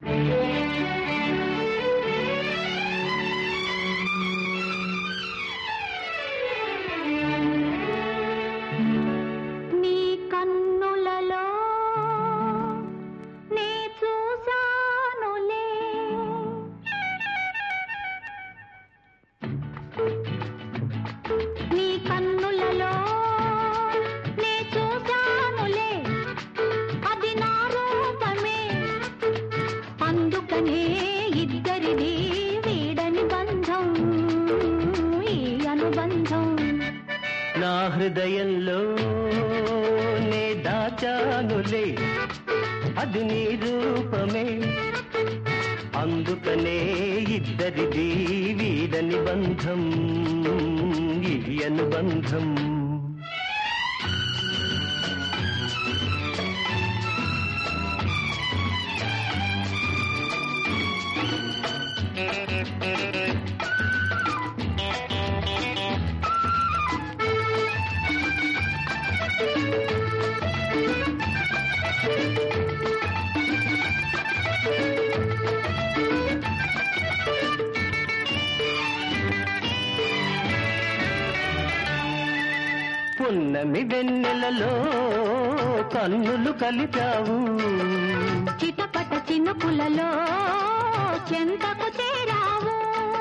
నీ కన్నులలో నే చూశానులే నీ కన్నులలో నే చూశానులే అది నా రూపమే అందుకనే ఇద్దరిది వీడని బంధం ఈ అనుబంధం నా హృదయంలో నే దాచానులే అది నీ రూపమే అందుకనే ఇద్దరిది వీడని బంధం ఈ అనుబంధం పున్నమి వెన్నెలలో కన్నులు కలిపావు చిటపట చినుకులలో చెంతకు చేరావు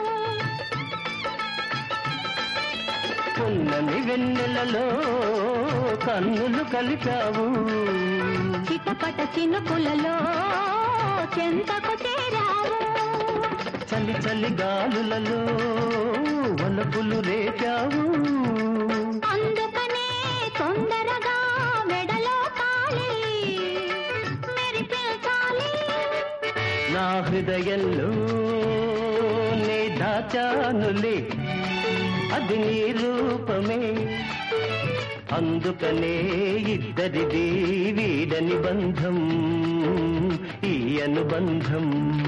పున్నమి వెన్నెలలో కన్నులు కలిపావు చిటపట చినుకులలో చెంతకు చేరావు చలి చలి గాలులలో వలపులు రేపావు అందుకనే తొందరగా మెడలో తాళి మెరిపించాలి నా హృదయంలో నే దాచానులే అది నీ రూపమే అందుకనే ఇద్దరిది వీడని బంధం ఈ అనుబంధం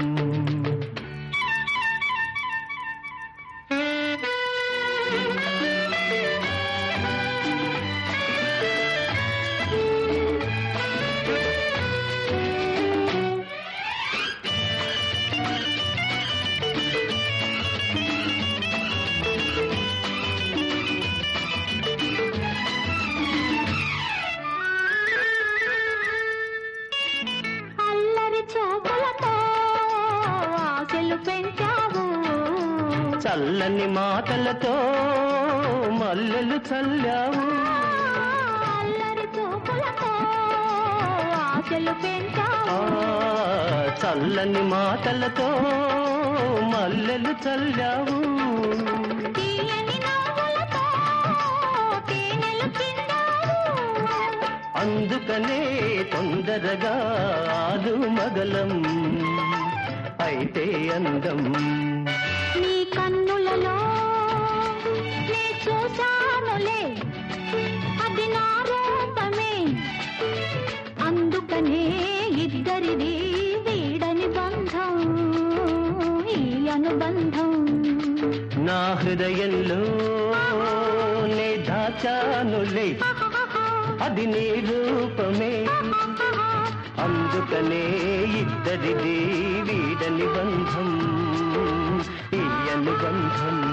అల్లరి చూపులతో ఆశలు పెంచావు చల్లని మాటలతో మల్లెలు చల్లావు అల్లరి చూపులతో ఆశలు ఆ, పెంచావు చల్లని మాటలతో మల్లెలు చల్లావు తీయని నవ్వులతో తేనెలు చిందావు అందుకనే తొందరగా ఆలు మగలం అయితే అందం నీ కన్నులలో నీ చూశానులే అది నా రూపమే అందుకనే ఇద్దరిది వీడని బంధం ఈ అనుబంధం నా హృదయంలో నే దాచానులే అది నీ రూపమే అందుకనే ఇద్దరిది వీడని బంధం ఈ అనుబంధం